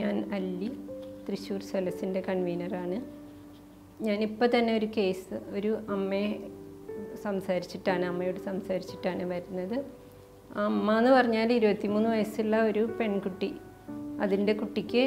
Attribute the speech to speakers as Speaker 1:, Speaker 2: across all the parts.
Speaker 1: ഞാൻ അല്ലി തൃശ്ശൂർ സെലസിൻ്റെ കൺവീനറാണ് ഞാനിപ്പോൾ തന്നെ ഒരു കേസ് ഒരു അമ്മയെ സംസാരിച്ചിട്ടാണ് അമ്മയോട് സംസാരിച്ചിട്ടാണ് വരുന്നത് ആ അമ്മ എന്ന് പറഞ്ഞാൽ ഇരുപത്തിമൂന്ന് വയസ്സുള്ള ഒരു പെൺകുട്ടി അതിൻ്റെ കുട്ടിക്ക്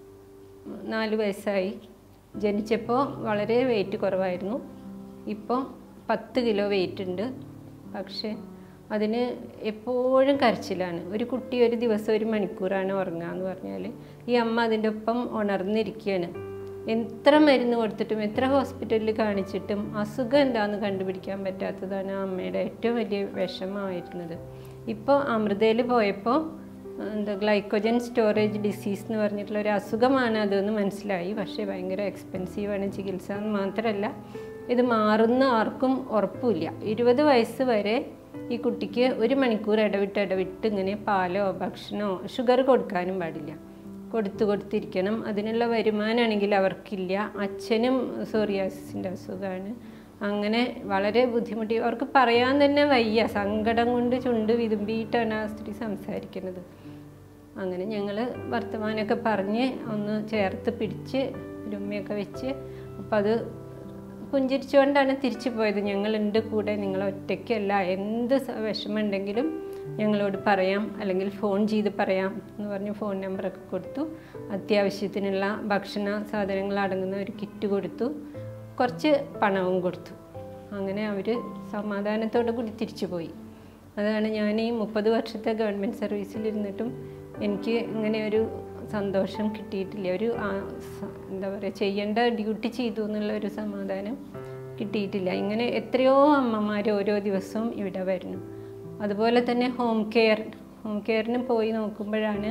Speaker 1: നാല് വയസ്സായി ജനിച്ചപ്പോൾ വളരെ വെയിറ്റ് കുറവായിരുന്നു ഇപ്പോൾ പത്ത് കിലോ വെയിറ്റ് ഉണ്ട് പക്ഷേ അതിന് എപ്പോഴും കരച്ചിലാണ് ഒരു കുട്ടി ഒരു ദിവസം ഒരു മണിക്കൂറാണ് ഉറങ്ങുക എന്ന് പറഞ്ഞാൽ ഈ അമ്മ അതിൻ്റെ ഒപ്പം ഉണർന്നിരിക്കുകയാണ് എത്ര മരുന്ന് കൊടുത്തിട്ടും എത്ര ഹോസ്പിറ്റലിൽ കാണിച്ചിട്ടും അസുഖം എന്താണെന്ന് കണ്ടുപിടിക്കാൻ പറ്റാത്തതാണ് ആ അമ്മയുടെ ഏറ്റവും വലിയ വിഷമമായിരുന്നത് ഇപ്പോൾ അമൃതയിൽ പോയപ്പോൾ എന്താ ഗ്ലൈക്കോജൻ സ്റ്റോറേജ് ഡിസീസ് എന്ന് പറഞ്ഞിട്ടുള്ള ഒരു അസുഖമാണ് അതെന്ന് മനസ്സിലായി പക്ഷേ ഭയങ്കര എക്സ്പെൻസീവാണ് ചികിത്സ എന്ന് മാത്രമല്ല ഇത് മാറുന്ന ആർക്കും ഉറപ്പില്ല ഇരുപത് വയസ്സ് വരെ ഈ കുട്ടിക്ക് ഒരു മണിക്കൂർ ഇടവിട്ട് ഇടവിട്ട് ഇങ്ങനെ പാലോ ഭക്ഷണമോ ഷുഗർ കൊടുക്കാനും പാടില്ല കൊടുത്തു കൊടുത്തിരിക്കണം അതിനുള്ള വരുമാനമാണെങ്കിൽ അവർക്കില്ല അച്ഛനും സോറിയാസിൻ്റെ അസുഖമാണ് അങ്ങനെ വളരെ ബുദ്ധിമുട്ടി അവർക്ക് പറയാൻ തന്നെ വയ്യ സങ്കടം കൊണ്ട് ചുണ്ട് വിതുമ്പിയിട്ടാണ് ആ സ്ത്രീ സംസാരിക്കുന്നത് അങ്ങനെ ഞങ്ങൾ വർത്തമാനമൊക്കെ പറഞ്ഞ് ഒന്ന് ചേർത്ത് പിടിച്ച് ഒരു ഉമ്മയൊക്കെ വെച്ച് അപ്പം അത് പുഞ്ചിരിച്ചുകൊണ്ടാണ് തിരിച്ചു പോയത് ഞങ്ങളുണ്ട് കൂടെ നിങ്ങൾ ഒറ്റയ്ക്കല്ല എന്ത് സ- വിഷമമുണ്ടെങ്കിലും ഞങ്ങളോട് പറയാം അല്ലെങ്കിൽ ഫോൺ ചെയ്ത് പറയാം എന്ന് പറഞ്ഞ് ഫോൺ നമ്പറൊക്കെ കൊടുത്തു അത്യാവശ്യത്തിനുള്ള ഭക്ഷണ സാധനങ്ങൾ അടങ്ങുന്ന ഒരു കിറ്റ് കൊടുത്തു കുറച്ച് പണവും കൊടുത്തു അങ്ങനെ അവർ സമാധാനത്തോടു കൂടി തിരിച്ചു പോയി അതാണ് ഞാൻ ഈ മുപ്പത് വർഷത്തെ ഗവൺമെൻറ് സർവീസിലിരുന്നിട്ടും എനിക്ക് ഇങ്ങനെ ഒരു സന്തോഷം കിട്ടിയിട്ടില്ല ഒരു ആ, സ- എന്താ പറയുക ചെയ്യേണ്ട ഡ്യൂട്ടി ചെയ്തു എന്നുള്ള ഒരു സമാധാനം കിട്ടിയിട്ടില്ല ഇങ്ങനെ എത്രയോ അമ്മമാർ ഓരോ ദിവസവും ഇവിടെ വരുന്നു അതുപോലെ തന്നെ ഹോം കെയർ ഹോം കെയറിന് പോയി നോക്കുമ്പോഴാണ്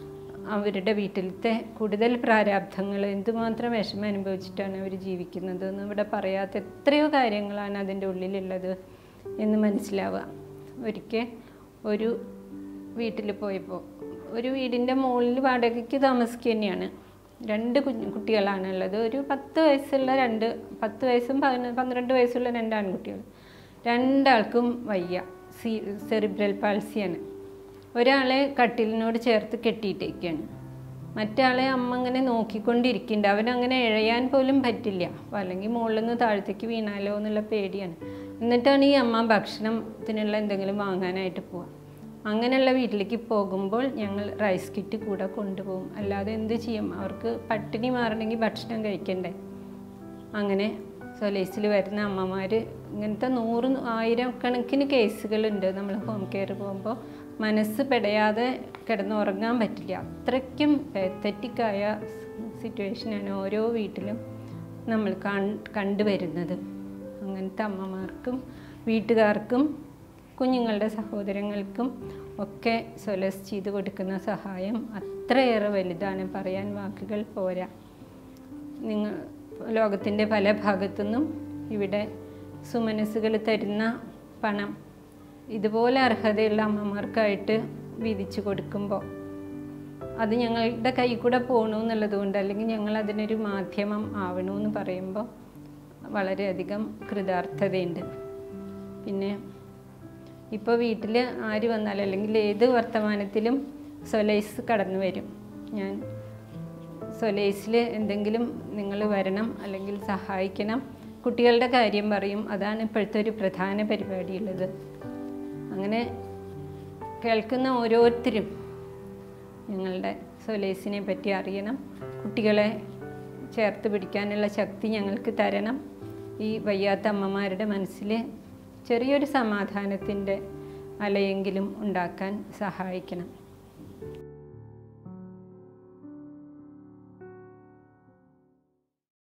Speaker 1: അവരുടെ വീട്ടിലത്തെ കൂടുതൽ പ്രാരാബ്ധങ്ങൾ എന്തുമാത്രം വിഷമം അനുഭവിച്ചിട്ടാണ് അവർ ജീവിക്കുന്നത് എന്ന് ഇവിടെ പറയാത്ത എത്രയോ കാര്യങ്ങളാണ് അതിൻ്റെ ഉള്ളിലുള്ളത് എന്ന് മനസ്സിലാവുക ഒരിക്കൽ ഒരു വീട്ടിൽ പോയപ്പോൾ ഒരു വീടിൻ്റെ മുകളിൽ വാടകയ്ക്ക് താമസിക്കുക തന്നെയാണ് രണ്ട് കുഞ്ഞു കുട്ടികളാണ് ഉള്ളത് ഒരു പത്ത് വയസ്സുള്ള രണ്ട് പത്ത് വയസ്സും പതിന പന്ത്രണ്ട് വയസ്സുള്ള രണ്ട് ആൺകുട്ടികൾ രണ്ടാൾക്കും വയ്യ സി സെറിബ്രൽ പാൾസിയാണ് ഒരാളെ കട്ടിലിനോട് ചേർത്ത് കെട്ടിയിട്ടേക്കാണ് മറ്റാളെ അമ്മ അങ്ങനെ നോക്കിക്കൊണ്ടിരിക്കുന്നുണ്ട് അവനങ്ങനെ ഇഴയാൻ പോലും പറ്റില്ല അപ്പോൾ അല്ലെങ്കിൽ മുകളിൽ നിന്ന് താഴത്തേക്ക് വീണാലോ എന്നുള്ള പേടിയാണ് എന്നിട്ടാണ് ഈ അമ്മ ഭക്ഷണത്തിനുള്ള എന്തെങ്കിലും വാങ്ങാനായിട്ട് പോവുക അങ്ങനെയുള്ള വീട്ടിലേക്ക് പോകുമ്പോൾ ഞങ്ങൾ റൈസ് കിറ്റ് കൂടെ കൊണ്ടുപോകും അല്ലാതെ എന്ത് ചെയ്യും അവർക്ക് പട്ടിണി മാറണമെങ്കിൽ ഭക്ഷണം കഴിക്കണ്ടേ അങ്ങനെ സൊലൈസിൽ വരുന്ന അമ്മമാർ ഇങ്ങനത്തെ നൂറ് ആയിരം കണക്കിന് കേസുകളുണ്ട് നമ്മൾ ഹോം കെയർ പോകുമ്പോൾ മനസ്സ് പെടയാതെ കിടന്നുറങ്ങാൻ പറ്റില്ല അത്രയ്ക്കും തെറ്റിക്കായ സിറ്റുവേഷനാണ് ഓരോ വീട്ടിലും നമ്മൾ കൺ- കണ്ടുവരുന്നത് അങ്ങനത്തെ അമ്മമാർക്കും വീട്ടുകാർക്കും കുഞ്ഞുങ്ങളുടെ സഹോദരങ്ങൾക്കും ഒക്കെ സൊലസ് ചെയ്ത് കൊടുക്കുന്ന സഹായം അത്രയേറെ വലുതാണ് പറയാൻ വാക്കുകൾ പോരാ നിങ്ങൾ ലോകത്തിൻ്റെ പല ഭാഗത്തുനിന്നും ഇവിടെ സുമനസ്സുകൾ തരുന്ന പണം ഇതുപോലെ അർഹതയുള്ള അമ്മമാർക്കായിട്ട് വീതിച്ചു കൊടുക്കുമ്പോൾ അത് ഞങ്ങളുടെ കൈ കൂടെ പോകണമെന്നുള്ളത് കൊണ്ട് അല്ലെങ്കിൽ ഞങ്ങൾ അതിനൊരു മാധ്യമം ആവണമെന്ന് പറയുമ്പോൾ വളരെയധികം കൃതാർത്ഥതയുണ്ട് പിന്നെ ഇപ്പോൾ വീട്ടിൽ ആര് വന്നാലും അല്ലെങ്കിൽ ഏത് വർത്തമാനത്തിലും സൊലൈസ് കടന്നു വരും ഞാൻ സൊലൈസിൽ എന്തെങ്കിലും നിങ്ങൾ വരണം അല്ലെങ്കിൽ സഹായിക്കണം കുട്ടികളുടെ കാര്യം പറയും അതാണ് ഇപ്പോഴത്തെ ഒരു പ്രധാന പരിപാടിയുള്ളത് അങ്ങനെ കേൾക്കുന്ന ഓരോരുത്തരും ഞങ്ങളുടെ സൊലൈസിനെ പറ്റി അറിയണം കുട്ടികളെ ചേർത്ത് പിടിക്കാനുള്ള ശക്തി ഞങ്ങൾക്ക് തരണം ഈ വയ്യാത്ത അമ്മമാരുടെ മനസ്സിൽ ചെറിയൊരു സമാധാനത്തിൻ്റെ അലയെങ്കിലും ഉണ്ടാക്കാൻ സഹായിക്കണം